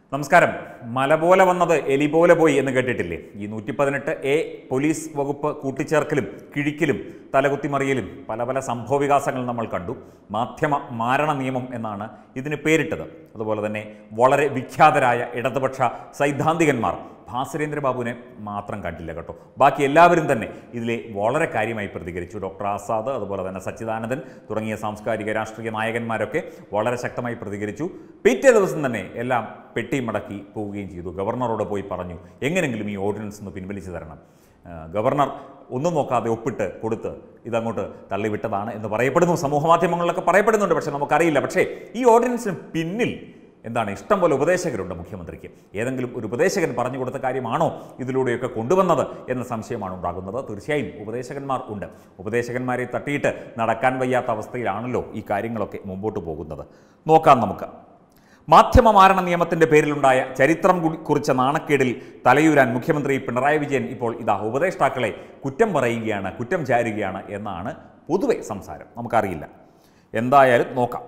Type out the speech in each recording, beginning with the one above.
നമസ്കാരം മല പോലെ വന്നത് എലി പോലെ പോയി എന്ന് കേട്ടിട്ടില്ലേ ഈ നൂറ്റി പതിനെട്ട് എ പോലീസ് വകുപ്പ് കൂട്ടിച്ചേർക്കലും കിഴിക്കലും തലകുത്തിമറിയലും പല പല സംഭവവികാസങ്ങൾ നമ്മൾ കണ്ടു മാധ്യമ മാരണ നിയമം എന്നാണ് ഇതിന് പേരിട്ടത് അതുപോലെ തന്നെ വളരെ വിഖ്യാതരായ ഇടതുപക്ഷ സൈദ്ധാന്തികന്മാർ ഭാസുരേന്ദ്ര ബാബുവിനെ മാത്രം കണ്ടില്ല കേട്ടോ ബാക്കി എല്ലാവരും തന്നെ ഇതിലെ വളരെ കാര്യമായി പ്രതികരിച്ചു ഡോക്ടർ ആസാദ് അതുപോലെ തന്നെ സച്ചിദാനന്ദൻ തുടങ്ങിയ സാംസ്കാരിക രാഷ്ട്രീയ നായകന്മാരൊക്കെ വളരെ ശക്തമായി പ്രതികരിച്ചു പിറ്റേ ദിവസം തന്നെ എല്ലാം പെട്ടി മടക്കി പോവുകയും ചെയ്തു ഗവർണറോട് പോയി പറഞ്ഞു എങ്ങനെങ്കിലും ഈ ഓർഡിനൻസ് ഒന്ന് പിൻവലിച്ചു തരണം ആ, ഗവർണർ ഒന്നും നോക്കാതെ ഒപ്പിട്ട് കൊടുത്ത് ഇതങ്ങോട്ട് തള്ളിവിട്ടതാണ് എന്ന് പറയപ്പെടുന്നു സമൂഹ മാധ്യമങ്ങളിലൊക്കെ പറയപ്പെടുന്നുണ്ട് പക്ഷേ നമുക്കറിയില്ല പക്ഷേ ഈ ഓർഡിനൻസിന് പിന്നിൽ എന്താണ് ഇഷ്ടം പോലെ ഉപദേശകരുണ്ട് മുഖ്യമന്ത്രിക്ക് ഏതെങ്കിലും ഒരു ഉപദേശകൻ പറഞ്ഞു കൊടുത്ത കാര്യമാണോ ഇതിലൂടെയൊക്കെ കൊണ്ടുവന്നത് എന്ന സംശയമാണ് ഉണ്ടാകുന്നത് തീർച്ചയായും ഉപദേശകന്മാർ ഉണ്ട് ഉപദേശകന്മാരെ തട്ടിയിട്ട് നടക്കാൻ വയ്യാത്ത അവസ്ഥയിലാണല്ലോ ഈ കാര്യങ്ങളൊക്കെ മുമ്പോട്ട് പോകുന്നത് നോക്കാം നമുക്ക് മാധ്യമ മാരണ നിയമത്തിന്റെ പേരിലുണ്ടായ ചരിത്രം കു- കുറിച്ച നാണക്കേടിൽ തലയൂരാൻ മുഖ്യമന്ത്രി പിണറായി വിജയൻ ഇപ്പോൾ ഇതാ ഉപദേഷ്ടാക്കളെ കുറ്റം പറയുകയാണ് കുറ്റം ചാരുകയാണ് എന്നാണ് പൊതുവെ സംസാരം നമുക്കറിയില്ല എന്തായാലും നോക്കാം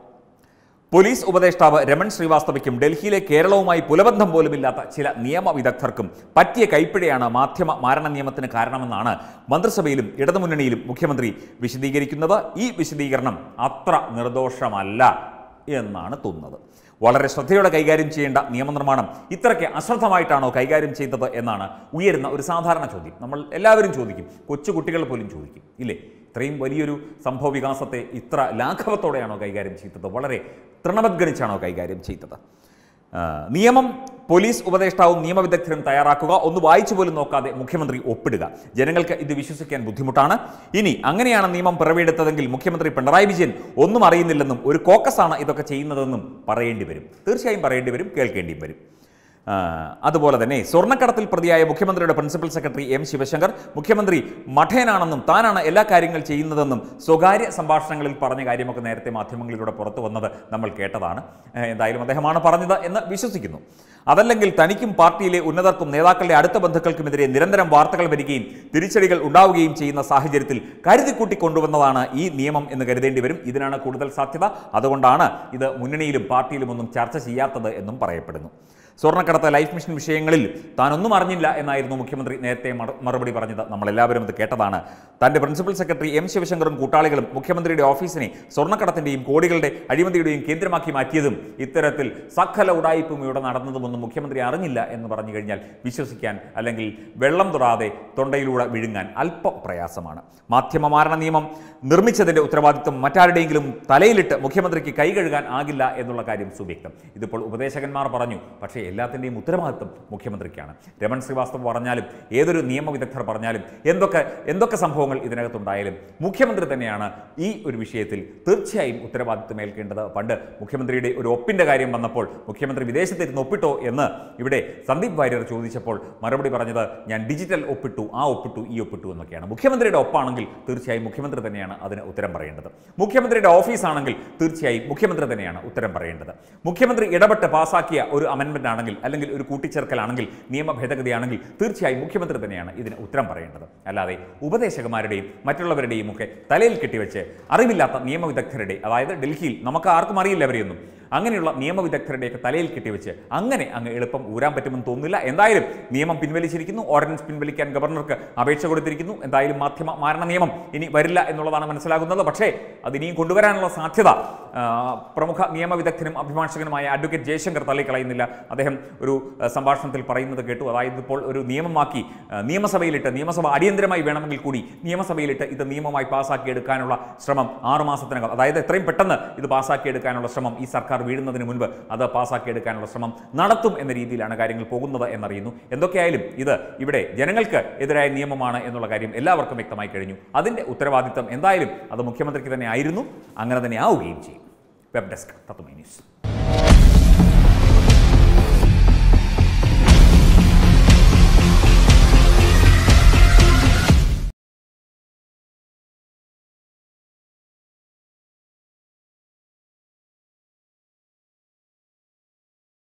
പോലീസ് ഉപദേഷ്ടാവ് രമൺ ശ്രീവാസ്തവയ്ക്കും ഡൽഹിയിലെ കേരളവുമായി പുലബന്ധം പോലുമില്ലാത്ത ചില നിയമ വിദഗ്ധർക്കും പറ്റിയ കൈപ്പിഴയാണ് മാധ്യമ മാരണ നിയമത്തിന് കാരണമെന്നാണ് മന്ത്രിസഭയിലും ഇടതുമുന്നണിയിലും മുഖ്യമന്ത്രി വിശദീകരിക്കുന്നത് ഈ വിശദീകരണം അത്ര നിർദോഷമല്ല എന്നാണ് തോന്നുന്നത് വളരെ ശ്രദ്ധയോടെ കൈകാര്യം ചെയ്യേണ്ട നിയമനിർമ്മാണം ഇത്രയ്ക്ക് അശ്രദ്ധമായിട്ടാണോ കൈകാര്യം ചെയ്തത് എന്നാണ് ഉയരുന്ന ഒരു സാധാരണ ചോദ്യം നമ്മൾ എല്ലാവരും ചോദിക്കും കൊച്ചുകുട്ടികൾ പോലും ചോദിക്കും ഇല്ലേ ഇത്രയും വലിയൊരു സംഭവ വികാസത്തെ ഇത്ര ലാഘവത്തോടെയാണോ കൈകാര്യം ചെയ്തത് വളരെ തൃണവദ്ഗണിച്ചാണോ കൈകാര്യം ചെയ്തത് ആ, നിയമം പോലീസ് ഉപദേഷ്ടാവും നിയമവിദഗ്ധരും തയ്യാറാക്കുക ഒന്ന് വായിച്ചു പോലും നോക്കാതെ മുഖ്യമന്ത്രി ഒപ്പിടുക ജനങ്ങൾക്ക് ഇത് വിശ്വസിക്കാൻ ബുദ്ധിമുട്ടാണ് ഇനി അങ്ങനെയാണ് നിയമം പിറവിയെടുത്തതെങ്കിൽ മുഖ്യമന്ത്രി പിണറായി വിജയൻ ഒന്നും അറിയുന്നില്ലെന്നും ഒരു കോക്കസാണ് ഇതൊക്കെ ചെയ്യുന്നതെന്നും പറയേണ്ടി വരും തീർച്ചയായും പറയേണ്ടി വരും കേൾക്കേണ്ടിയും വരും ആ, അതുപോലെ തന്നെ സ്വർണ്ണക്കടത്തിൽ പ്രതിയായ മുഖ്യമന്ത്രിയുടെ പ്രിൻസിപ്പൽ സെക്രട്ടറി എം ശിവശങ്കർ മുഖ്യമന്ത്രി മഠേനാണെന്നും താനാണ് എല്ലാ കാര്യങ്ങൾ ചെയ്യുന്നതെന്നും സ്വകാര്യ സംഭാഷണങ്ങളിൽ പറഞ്ഞ കാര്യമൊക്കെ നേരത്തെ മാധ്യമങ്ങളിലൂടെ പുറത്തു വന്നത് നമ്മൾ കേട്ടതാണ് ഏ, എന്തായാലും അദ്ദേഹമാണ് പറഞ്ഞത് എന്ന് വിശ്വസിക്കുന്നു അതല്ലെങ്കിൽ തനിക്കും പാർട്ടിയിലെ ഉന്നതർക്കും നേതാക്കളുടെ അടുത്ത ബന്ധുക്കൾക്കുമെതിരെ നിരന്തരം വാർത്തകൾ വരികയും തിരിച്ചടികൾ ഉണ്ടാവുകയും ചെയ്യുന്ന സാഹചര്യത്തിൽ കരുതിക്കൂട്ടി കൊണ്ടുവന്നതാണ് ഈ നിയമം എന്ന് കരുതേണ്ടി വരും ഇതിനാണ് കൂടുതൽ സാധ്യത അതുകൊണ്ടാണ് ഇത് മുന്നണിയിലും പാർട്ടിയിലും ഒന്നും ചർച്ച ചെയ്യാത്തത് എന്നും പറയപ്പെടുന്നു സ്വർണ്ണക്കടത്ത് ലൈഫ് മിഷൻ വിഷയങ്ങളിൽ താനൊന്നും അറിഞ്ഞില്ല എന്നായിരുന്നു മുഖ്യമന്ത്രി നേരത്തെ മറ- മറുപടി പറഞ്ഞത് നമ്മളെല്ലാവരും ഇത് കേട്ടതാണ് തന്റെ പ്രിൻസിപ്പൽ സെക്രട്ടറി എം ശിവശങ്കറും കൂട്ടാളികളും മുഖ്യമന്ത്രിയുടെ ഓഫീസിനെ സ്വർണ്ണക്കടത്തിന്റെയും കോടികളുടെ അഴിമതിയുടെയും കേന്ദ്രമാക്കി മാറ്റിയതും ഇത്തരത്തിൽ സകല ഉടായിപ്പും ഇവിടെ നടന്നതുമൊന്നും മുഖ്യമന്ത്രി അറിഞ്ഞില്ല എന്ന് പറഞ്ഞു കഴിഞ്ഞാൽ വിശ്വസിക്കാൻ അല്ലെങ്കിൽ വെള്ളം തൊടാതെ തൊണ്ടയിലൂടെ വിഴുങ്ങാൻ അല്പം പ്രയാസമാണ് മാധ്യമമാരണ നിയമം നിർമ്മിച്ചതിന്റെ ഉത്തരവാദിത്വം മറ്റാരുടെയെങ്കിലും തലയിലിട്ട് മുഖ്യമന്ത്രിക്ക് കൈ കഴുകാൻ ആകില്ല എന്നുള്ള കാര്യം സുവ്യക്തം ഇതിപ്പോൾ ഉപദേശകന്മാർ പറഞ്ഞു പക്ഷേ എല്ലാത്തിൻ്റെയും ഉത്തരവാദിത്വം മുഖ്യമന്ത്രിക്കാണ് രമൺ ശ്രീവാസ്തവ് പറഞ്ഞാലും ഏതൊരു നിയമവിദഗ്ധർ പറഞ്ഞാലും എന്തൊക്കെ എന്തൊക്കെ സംഭവങ്ങൾ ഇതിനകത്തുണ്ടായാലും മുഖ്യമന്ത്രി തന്നെയാണ് ഈ ഒരു വിഷയത്തിൽ തീർച്ചയായും ഉത്തരവാദിത്വം ഏൽക്കേണ്ടത് പണ്ട് മുഖ്യമന്ത്രിയുടെ ഒരു ഒപ്പിൻ്റെ കാര്യം വന്നപ്പോൾ മുഖ്യമന്ത്രി വിദേശത്തിരുന്ന് ഒപ്പിട്ടോ എന്ന് ഇവിടെ സന്ദീപ് വാര്യർ ചോദിച്ചപ്പോൾ മറുപടി പറഞ്ഞത് ഞാൻ ഡിജിറ്റൽ ഒപ്പിട്ടു ആ ഒപ്പിട്ടു ഈ ഒപ്പിട്ടു എന്നൊക്കെയാണ് മുഖ്യമന്ത്രിയുടെ ഒപ്പാണെങ്കിൽ തീർച്ചയായും മുഖ്യമന്ത്രി തന്നെയാണ് അതിന് ഉത്തരം പറയേണ്ടത് മുഖ്യമന്ത്രിയുടെ ഓഫീസാണെങ്കിൽ തീർച്ചയായും മുഖ്യമന്ത്രി തന്നെയാണ് ഉത്തരം പറയേണ്ടത് മുഖ്യമന്ത്രി ഇടപെട്ട് പാസാക്കിയ ഒരു അമെൻമെന്റ് ആണെങ്കിൽ അല്ലെങ്കിൽ ഒരു കൂട്ടിച്ചേർക്കലാണെങ്കിൽ നിയമ ഭേദഗതിയാണെങ്കിൽ തീർച്ചയായും മുഖ്യമന്ത്രി തന്നെയാണ് ഇതിന് ഉത്തരം പറയേണ്ടത് അല്ലാതെ ഉപദേശകന്മാരുടെയും മറ്റുള്ളവരുടെയും ഒക്കെ തലയിൽ കെട്ടിവെച്ച് അറിവില്ലാത്ത നിയമവിദഗ്ധരുടെ അതായത് ഡൽഹിയിൽ നമുക്ക് ആർക്കും അറിയില്ല അവരെയൊന്നും അങ്ങനെയുള്ള നിയമവിദഗ്ധരുടെയൊക്കെ തലയിൽ കെട്ടിവെച്ച് അങ്ങനെ അങ്ങ് എളുപ്പം ഊരാൻ പറ്റുമെന്ന് തോന്നുന്നില്ല എന്തായാലും നിയമം പിൻവലിച്ചിരിക്കുന്നു ഓർഡിനൻസ് പിൻവലിക്കാൻ ഗവർണർക്ക് അപേക്ഷ കൊടുത്തിരിക്കുന്നു എന്തായാലും മാധ്യമ മാരണ നിയമം ഇനി വരില്ല എന്നുള്ളതാണ് മനസ്സിലാകുന്നത് പക്ഷേ അത് ഇനിയും കൊണ്ടുവരാനുള്ള സാധ്യത ആ, പ്രമുഖ നിയമവിദഗ്ധനും അഭിഭാഷകനുമായ അഡ്വക്കേറ്റ് ജയശങ്കർ തള്ളിക്കളയുന്നില്ല അദ്ദേഹം ഒരു ആ, സംഭാഷണത്തിൽ പറയുന്നത് കേട്ടു അതായത് ഇപ്പോൾ ഒരു നിയമമാക്കി ആ, നിയമസഭയിലിട്ട് നിയമസഭ അടിയന്തരമായി വേണമെങ്കിൽ കൂടി നിയമസഭയിലിട്ട് ഇത് നിയമമായി പാസ്സാക്കി എടുക്കാനുള്ള ശ്രമം ആറു മാസത്തിനകം അതായത് എത്രയും പെട്ടെന്ന് ഇത് പാസ്സാക്കി എടുക്കാനുള്ള ശ്രമം ഈ സർക്കാർ വീഴുന്നതിന് മുൻപ് അത് പാസ്സാക്കി എടുക്കാനുള്ള ശ്രമം നടത്തും എന്ന രീതിയിലാണ് കാര്യങ്ങൾ പോകുന്നത് എന്നറിയുന്നു എന്തൊക്കെയായാലും ഇത് ഇവിടെ ജനങ്ങൾക്ക് എതിരായ നിയമമാണ് എന്നുള്ള കാര്യം എല്ലാവർക്കും വ്യക്തമായി കഴിഞ്ഞു അതിൻ്റെ ഉത്തരവാദിത്തം എന്തായാലും അത് മുഖ്യമന്ത്രിക്ക് തന്നെ ആയിരുന്നു അങ്ങനെ തന്നെ ആവുകയും ചെയ്യും വെബ് ഡെസ്ക് തത്വമൈ ന്യൂസ്